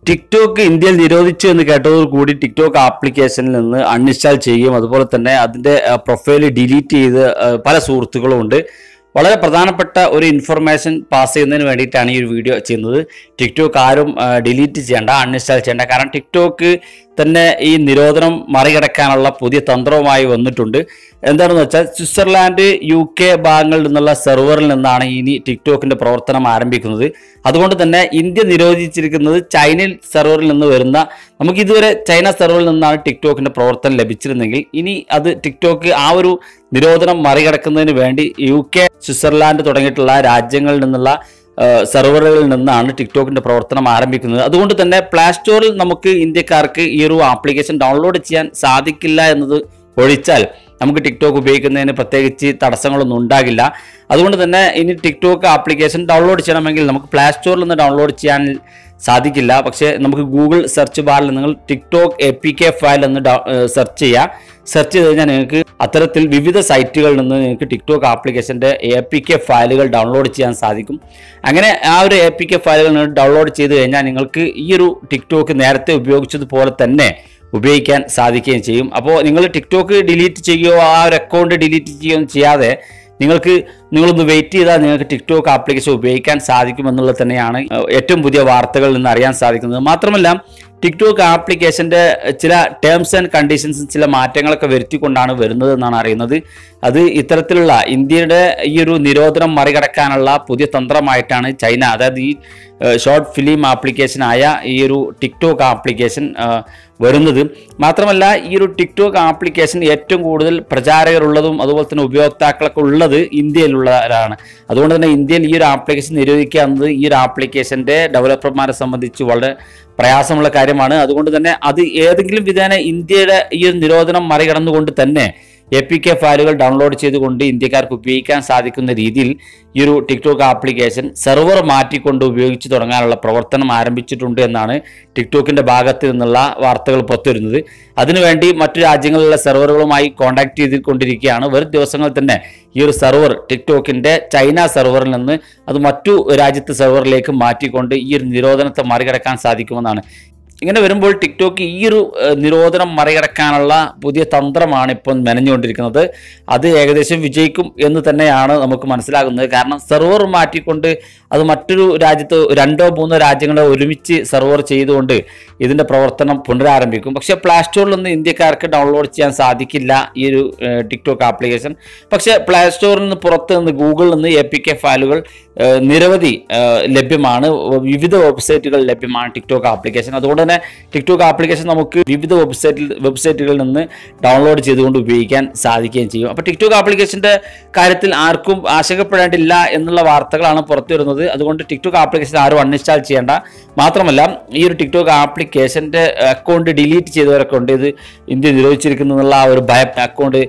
TikTok ഇന്ത്യയിൽ നിരോധിച്ചു എന്ന് കേട്ടതോടുകൂടി ടിക്ടോക്ക് ആപ്ലിക്കേഷനിൽ നിന്ന് അൺഇൻസ്റ്റാൾ ചെയ്യും അതുപോലെ തന്നെ അതിന്റെ പ്രൊഫൈൽ ഡിലീറ്റ് ചെയ്ത് ആ, പല സുഹൃത്തുക്കളും ഉണ്ട് വളരെ പ്രധാനപ്പെട്ട ഒരു ഇൻഫർമേഷൻ പാസ് ചെയ്യുന്നതിന് വേണ്ടിയിട്ടാണ് ഈ ഒരു വീഡിയോ ചെയ്യുന്നത് ടിക്ടോക്ക് ആരും ഡിലീറ്റ് ചെയ്യേണ്ട അൺഇൻസ്റ്റാൾ ചെയ്യേണ്ട കാരണം ടിക്ടോക്ക് തന്നെ ഈ നിരോധനം മറികടക്കാനുള്ള പുതിയ തന്ത്രവുമായി വന്നിട്ടുണ്ട് എന്താണെന്ന് വെച്ചാൽ സ്വിറ്റ്സർലാൻഡ് യു കെ ഭാഗങ്ങളിൽ നിന്നുള്ള സെർവറിൽ നിന്നാണ് ഇനി ടിക്ടോക്കിന്റെ പ്രവർത്തനം ആരംഭിക്കുന്നത് അതുകൊണ്ട് തന്നെ ഇന്ത്യ നിരോധിച്ചിരിക്കുന്നത് ചൈനയിൽ സെർവറിൽ നിന്ന് വരുന്ന നമുക്ക് ഇതുവരെ ചൈന സെർവറിൽ നിന്നാണ് ടിക്ടോക്കിന്റെ പ്രവർത്തനം ലഭിച്ചിരുന്നെങ്കിൽ ഇനി അത് ടിക്ടോക്ക് ആ ഒരു നിരോധനം മറികടക്കുന്നതിന് വേണ്ടി യു കെ സ്വിറ്റ്സർലാൻഡ് തുടങ്ങിയിട്ടുള്ള രാജ്യങ്ങളിൽ നിന്നുള്ള ഏഹ് സെർവറുകളിൽ നിന്നാണ് ടിക്ടോക്കിന്റെ പ്രവർത്തനം ആരംഭിക്കുന്നത് അതുകൊണ്ട് തന്നെ പ്ലേ സ്റ്റോറിൽ നമുക്ക് ഇന്ത്യക്കാർക്ക് ഈ ഒരു ആപ്ലിക്കേഷൻ ഡൗൺലോഡ് ചെയ്യാൻ സാധിക്കില്ല എന്നത് ഒഴിച്ചാൽ നമുക്ക് ടിക്ടോക്ക് ഉപയോഗിക്കുന്നതിന് പ്രത്യേകിച്ച് തടസ്സങ്ങളൊന്നും ഉണ്ടാകില്ല അതുകൊണ്ട് തന്നെ ഇനി ടിക്ടോക്ക് ആപ്ലിക്കേഷൻ ഡൗൺലോഡ് ചെയ്യണമെങ്കിൽ നമുക്ക് പ്ലേ സ്റ്റോറിൽ നിന്ന് ഡൗൺലോഡ് ചെയ്യാൻ സാധിക്കില്ല പക്ഷേ നമുക്ക് ഗൂഗിൾ സെർച്ച് ബാറിൽ നിങ്ങൾ TikTok A P K file എന്ന് സെർച്ച് ചെയ്യുക സെർച്ച് ചെയ്ത് കഴിഞ്ഞാൽ നിങ്ങൾക്ക് അത്തരത്തിൽ വിവിധ സൈറ്റുകളിൽ നിന്ന് നിങ്ങൾക്ക് ടിക്ടോക്ക് ആപ്ലിക്കേഷൻ്റെ എ പി കെ ഫയലുകൾ ഡൗൺലോഡ് ചെയ്യാൻ സാധിക്കും അങ്ങനെ ആ ഒരു എ പി കെ ഫയലുകൾ നിങ്ങൾ ഡൗൺലോഡ് ചെയ്ത് കഴിഞ്ഞാൽ നിങ്ങൾക്ക് ഈ ഒരു ടിക്ടോക്ക് നേരത്തെ ഉപയോഗിച്ചതുപോലെ തന്നെ ഉപയോഗിക്കാൻ സാധിക്കുകയും ചെയ്യും അപ്പോൾ നിങ്ങൾ ടിക്ടോക്ക് ഡിലീറ്റ് ചെയ്യുകയോ ആ ഒരു അക്കൗണ്ട് ഡിലീറ്റ് ചെയ്യുകയോ ചെയ്യാതെ നിങ്ങൾക്ക് നിങ്ങളൊന്ന് വെയിറ്റ് ചെയ്താൽ നിങ്ങൾക്ക് ടിക്ടോക്ക് ആപ്ലിക്കേഷൻ ഉപയോഗിക്കാൻ സാധിക്കുമെന്നുള്ളത് തന്നെയാണ് ഏഹ്, ഏറ്റവും പുതിയ വാർത്തകളിൽ നിന്ന് അറിയാൻ സാധിക്കുന്നത് മാത്രമല്ല ടിക്ടോക്ക് ആപ്ലിക്കേഷൻ്റെ ചില ടേംസ് ആൻഡ് കണ്ടീഷൻസ് ചില മാറ്റങ്ങളൊക്കെ വരുത്തിക്കൊണ്ടാണ് വരുന്നത് എന്നാണ് അറിയുന്നത് അത് ഇത്തരത്തിലുള്ള ഇന്ത്യയുടെ ഈ ഒരു നിരോധനം മറികടക്കാനുള്ള പുതിയ തന്ത്രമായിട്ടാണ് ചൈന അതായത് ഈ ഷോർട്ട് ഫിലിം ആപ്ലിക്കേഷനായ ഈ ഒരു ടിക്ടോക്ക് ആപ്ലിക്കേഷൻ വരുന്നത് മാത്രമല്ല ഈ ഒരു ടിക്ടോക്ക് ആപ്ലിക്കേഷൻ ഏറ്റവും കൂടുതൽ പ്രചാരകരുള്ളതും അതുപോലെ തന്നെ ഉപയോക്താക്കളൊക്കെ ഉള്ളത് ഇന്ത്യയിലുള്ളവരാണ് അതുകൊണ്ട് തന്നെ ഇന്ത്യയിൽ ഈ ഒരു ആപ്ലിക്കേഷൻ നിരോധിക്കുക എന്നത് ഈ ഒരു ആപ്ലിക്കേഷൻ്റെ ഡെവലപ്പർമാരെ സംബന്ധിച്ച് വളരെ പ്രയാസമുള്ള കാര്യമാണ് അതുകൊണ്ട് തന്നെ അത് ഏതെങ്കിലും വിധേന ഇന്ത്യയുടെ ഈ ഒരു നിരോധനം മറികടന്നുകൊണ്ട് തന്നെ എ പി കെ ഫയലുകൾ ഡൗൺലോഡ് ചെയ്തുകൊണ്ട് ഇന്ത്യക്കാർക്ക് ഉപയോഗിക്കാൻ സാധിക്കുന്ന രീതിയിൽ ഈ ഒരു ടിക്ടോക്ക് ആപ്ലിക്കേഷൻ സെർവർ മാറ്റിക്കൊണ്ട് ഉപയോഗിച്ച് തുടങ്ങാനുള്ള പ്രവർത്തനം ആരംഭിച്ചിട്ടുണ്ട് എന്നാണ് ടിക്ടോക്കിന്റെ ഭാഗത്ത് നിന്നുള്ള വാർത്തകൾ പുറത്തുവരുന്നത് അതിനുവേണ്ടി മറ്റു രാജ്യങ്ങളിലുള്ള സെർവറുകളുമായി കോൺടാക്ട് ചെയ്തുകൊണ്ടിരിക്കുകയാണ് വരും ദിവസങ്ങളിൽ തന്നെ ഈ ഒരു സെർവർ ടിക്ടോക്കിന്റെ ചൈന സെർവറിൽ നിന്ന് അത് മറ്റു രാജ്യത്തെ സെർവറിലേക്ക് മാറ്റിക്കൊണ്ട് ഈ ഒരു നിരോധനത്തെ മറികടക്കാൻ സാധിക്കുമെന്നാണ് ഇങ്ങനെ വരുമ്പോൾ ടിക്ടോക്ക് ഈ ഒരു ഏഹ്, നിരോധനം മറികടക്കാനുള്ള പുതിയ തന്ത്രമാണ് ഇപ്പോൾ മെനഞ്ഞുകൊണ്ടിരിക്കുന്നത് അത് ഏകദേശം വിജയിക്കും എന്ന് തന്നെയാണ് നമുക്ക് മനസ്സിലാകുന്നത് കാരണം സെർവർ മാറ്റിക്കൊണ്ട് അത് മറ്റൊരു രാജ്യത്ത് രണ്ടോ മൂന്നോ രാജ്യങ്ങളെ ഒരുമിച്ച് സെർവർ ചെയ്തുകൊണ്ട് ഇതിൻ്റെ പ്രവർത്തനം പുനരാരംഭിക്കും പക്ഷേ പ്ലേ സ്റ്റോറിൽ നിന്ന് ഇന്ത്യക്കാർക്ക് ഡൗൺലോഡ് ചെയ്യാൻ സാധിക്കില്ല ഈ ഒരു ഏഹ്, ടിക്ടോക്ക് ആപ്ലിക്കേഷൻ പക്ഷേ പ്ലേ സ്റ്റോറിൽ നിന്ന് പുറത്ത് നിന്ന് ഗൂഗിളിൽ നിന്ന് എ പി കെ ഫയലുകൾ ഏഹ്, നിരവധി ഏഹ്, ലഭ്യമാണ് വിവിധ വെബ്സൈറ്റുകൾ ലഭ്യമാണ് ടിക്ടോക്ക് ആപ്ലിക്കേഷൻ അതുകൊണ്ട് തന്നെ ടിക്ടോക്ക് ആപ്ലിക്കേഷൻ നമുക്ക് വിവിധ വെബ്സൈറ്റിൽ വെബ്സൈറ്റുകളിൽ നിന്ന് ഡൗൺലോഡ് ചെയ്തുകൊണ്ട് ഉപയോഗിക്കാൻ സാധിക്കുകയും ചെയ്യും അപ്പോൾ ടിക്ടോക്ക് ആപ്ലിക്കേഷൻ്റെ കാര്യത്തിൽ ആർക്കും ആശങ്കപ്പെടേണ്ടില്ല എന്നുള്ള വാർത്തകളാണ് പുറത്തു വരുന്നത് അതുകൊണ്ട് ടിക്ടോക്ക് ആപ്ലിക്കേഷൻ ആരും അൺഇൻസ്റ്റാൾ ചെയ്യേണ്ട മാത്രമല്ല ഈ ഒരു ടിക്ടോക്ക് ആപ്ലിക്കേഷൻ്റെ അക്കൗണ്ട് ഡിലീറ്റ് ചെയ്തവരൊക്കെ ഉണ്ട് ഇത് ഇന്ത്യ നിരോധിച്ചിരിക്കുന്നു എന്നുള്ള ആ ഒരു ഭയം അക്കൗണ്ട്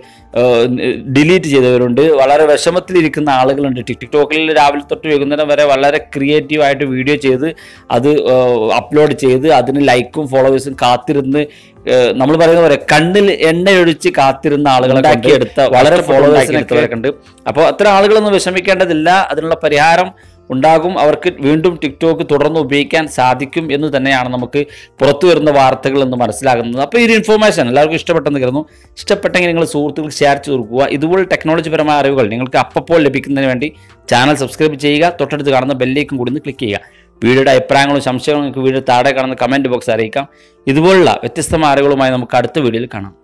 ഡിലീറ്റ് ചെയ്തവരുണ്ട് വളരെ വിഷമത്തിലിരിക്കുന്ന ആളുകളുണ്ട് ടിക്ടോക്കിൽ രാവിലെ തൊട്ട് വൈകുന്നേരം വരെ വളരെ ക്രിയേറ്റീവായിട്ട് വീഡിയോ ചെയ്ത് അത് അപ്ലോഡ് ചെയ്ത് അതിന് ലൈക്കും ഫോളോവേഴ്സും കാത്തിരുന്ന് നമ്മൾ പറയുന്ന പോലെ കണ്ണിൽ എണ്ണയൊഴിച്ച് കാത്തിരുന്ന ആളുകളെ എടുത്ത വളരെ ഫോളോവേഴ്സിനൊക്കെ ഉണ്ട് അപ്പോൾ അത്തരം ആളുകളൊന്നും വിഷമിക്കേണ്ടതില്ല അതിനുള്ള പരിഹാരം ഉണ്ടാകും അവർക്ക് വീണ്ടും ടിക്ടോക്ക് തുടർന്ന് ഉപയോഗിക്കാൻ സാധിക്കും എന്ന് തന്നെയാണ് നമുക്ക് പുറത്തു വരുന്ന വാർത്തകൾ എന്ന് മനസ്സിലാകുന്നത് അപ്പോൾ ഈ ഒരു ഇൻഫോർമേഷൻ എല്ലാവർക്കും ഇഷ്ടപ്പെട്ടെന്ന് കരുതുന്നു ഇഷ്ടപ്പെട്ടെങ്കിൽ നിങ്ങൾ സുഹൃത്തുക്കൾക്ക് ഷെയർ ചെയ്ത് കൊടുക്കുക ഇതുപോലെ ടെക്നോളജിപരമായ അറിവുകൾ നിങ്ങൾക്ക് അപ്പോൾ ലഭിക്കുന്നതിന് വേണ്ടി ചാനൽ സബ്സ്ക്രൈബ് ചെയ്യുക തൊട്ടടുത്ത് കാണുന്ന ബെല്ലേക്കും കൂടി ഒന്ന് ക്ലിക്ക് ചെയ്യുക വീഡിയോയുടെ അഭിപ്രായങ്ങളും സംശയങ്ങളും നിങ്ങൾക്ക് വീഡിയോ താഴെ കാണുന്ന കമൻറ്റ് ബോക്സ് അറിയിക്കാം ഇതുപോലുള്ള വ്യത്യസ്തമായ അറിവുകളുമായി നമുക്ക് അടുത്ത വീഡിയോയിൽ കാണാം